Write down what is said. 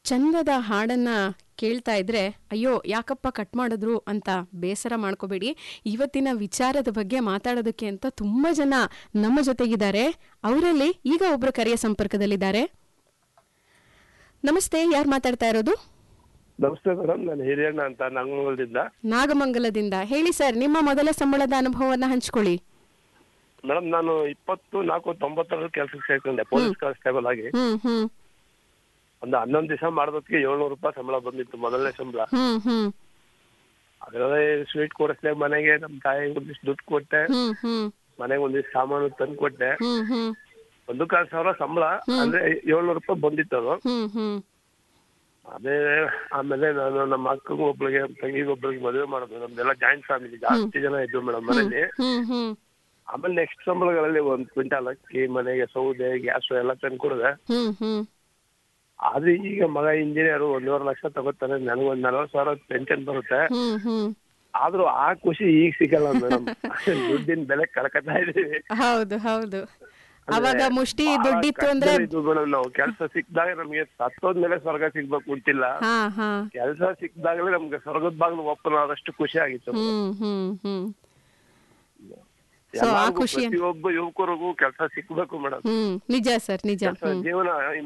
ಚಂದದ ಹಾಡನ್ನ ಕೇಳ್ತಾ ಇದ್ರೆ ಅಯ್ಯೋ ಯಾಕಪ್ಪ ಕಟ್ ಮಾಡಿದ್ರು ಅಂತ ಬೇಸರ ಮಾಡ್ಕೋಬೇಡಿ ಇವತ್ತಿನ ವಿಚಾರದ ಬಗ್ಗೆ ಮಾತಾಡೋದಕ್ಕೆ ಅಂತ ತುಂಬಾ ಜನ ನಮ್ಮ ಜೊತೆಗಿದ್ದಾರೆ ಅವರಲ್ಲಿ ಈಗ ಒಬ್ರು ಕರೆಯ ಸಂಪರ್ಕದಲ್ಲಿದ್ದಾರೆ ನಮಸ್ತೆ ಯಾರು ಮಾತಾಡ್ತಾ ಇರೋದು ನಮಸ್ತೆ ಮೇಡಮ್ ನಾನು ಹಿರಿಯಣ್ಣ ಅಂತ ನಂಗನಗೂರದಿಂದ ನಾಗಮಂಗಲದಿಂದ ಹೇಳಿ ಸರ್ ನಿಮ್ಮ ಮೊದಲ ಸಂಬಳದ ಅನುಭವವನ್ನ ಹಂಚ್ಕೊಳ್ಳಿ ಮೇಡಮ್ ನಾನು ಇಪ್ಪತ್ತು ನಾಲ್ಕು ತೊಂಬತ್ತರಲ್ಲಿ ಕೆಲಸಕ್ಕೆ ಸೇರ್ಕೊಂಡೆ ಪೊಲೀಸ್ ಕಾನ್ಸ್ಟೇಬಲ್ ಆಗಿ ಹ್ಮ್ ಹ್ಮ್ ಒಂದು ಹನ್ನೊಂದು ದಿವಸ ಮಾಡೋದಕ್ಕೆ ಏಳ್ನೂರು ರೂಪಾಯಿ ಸಂಬಳ ಬಂದಿತ್ತು ಮೊದಲನೇ ಸಂಬಳ ಹ್ಮ್ ಹ್ಮ್ ಅದರಲ್ಲೇ ಸ್ವೀಟ್ ಕೊಡಿಸ್ದೆ ಮನೆಗೆ ನಮ್ಮ ತಾಯಿಗೆ ಒಂದಿಷ್ಟು ದುಡ್ಡು ಕೊಟ್ಟೆ ಹ್ಮ್ ಹ್ಮ್ ಮನೆಗೆ ಒಂದಿಷ್ಟು ಸಾಮಾನು ತಂದು ಕೊಟ್ಟೆ ಹ್ಮ್ ಹ್ಮ್ ಒಂದು ಕಾಲು ಸಾವಿರ ಸಂಬಳ ಅಂದ್ರೆ ಏಳ್ನೂರು ರೂಪಾಯಿ ಬಂದಿತ್ತು ಅದು ಹ್ಮ್ ಹ್ಮ್ ಅದೇ ಆಮೇಲೆ ನಾನು ನಮ್ಮ ಅಕ್ಕಗೂ ಒಬ್ಳಿಗೆ ತಂಗಿಗೆ ಒಬ್ಳಿಗೆ ಮದುವೆ ಮಾಡಿದ್ವಿ ನಮ್ದೆಲ್ಲ ಜಾಯಿಂಟ್ ಫ್ಯಾಮಿಲಿ ಜಾಸ್ತಿ ಜನ ಇದ್ವು ಮೇಡಮ್ ಮನೇಲಿ ಹ್ಮ್ ಹ್ಮ್ ಆಮೇಲೆ ನೆಕ್ಸ್ಟ್ ಸಂಬಳಗಳಲ್ಲಿ ಒಂದ್ ಕ್ವಿಂಟಾಲ್ ಅಕ್ಕಿ ಮನೆಗೆ ಸೌದೆ ಗ್ಯಾಸ್ ಎಲ್ಲ ತಂದು ಕೊಡಿದೆ ಹ್ಮ್ ಹ್ಮ್ ಆದ್ರೆ ಈಗ ಮಗ ಇಂಜಿನಿಯರ್ ಒಂದೂವರೆ ಲಕ್ಷ ತಗೋತಾನೆ ನನಗೊಂದ್ ನಲವತ್ತು ಸಾವಿರ ಪೆನ್ಷನ್ ಬರುತ್ತೆ ಹ್ಮ್ ಹ್ಮ್ ಆದ್ರೂ ಆ ಖುಷಿ ಈಗ ಸಿಗಲ್ಲ ಮೇಡಮ್ ದುಡ್ಡಿನ ಬೆಲೆ ಕಳ್ಕೊತಾ ಇದೀವಿ ಹೌದು ಹೌದು ಅವಾಗ ಮುಷ್ಟಿ ದುಡ್ಡಿತ್ತು ಅಂದ್ರೆ ಮೇಡಮ್ ನಾವು ಕೆಲಸ ಸಿಕ್ಕಿದಾಗ ನಮ್ಗೆ ಸತ್ತೋದ್ಮೇಲೆ ಸ್ವರ್ಗ ಸಿಗ್ಬೇಕು ಅಂತಿಲ್ಲ ಹಾ ಹಾ ಕೆಲಸ ಸಿಕ್ಕಿದಾಗಲೇ ನಮ್ಗೆ ಸ್ವರ್ಗದ ಬಾಗಿಲು ಓಪನ್ ಆದಷ್ಟು ಖುಷಿ ಆಗಿತ್ತು ಹ್ಮ್ ಹ್ಮ್ ಹ್ಮ್ ಸೊ ಆ ಎಲ್ಲಾರ್ಗೂ ಖುಷಿ ಪ್ರತಿಯೊಬ್ಬ ಯುವಕರಿಗೂ ಕೆಲಸ ಸಿಕ್ಬೇಕು ಮೇಡಮ್ ಹ್ಮ್ ನಿಜ ಸರ್ ನಿಜ ಹ್ಮ್ ಜೀವನ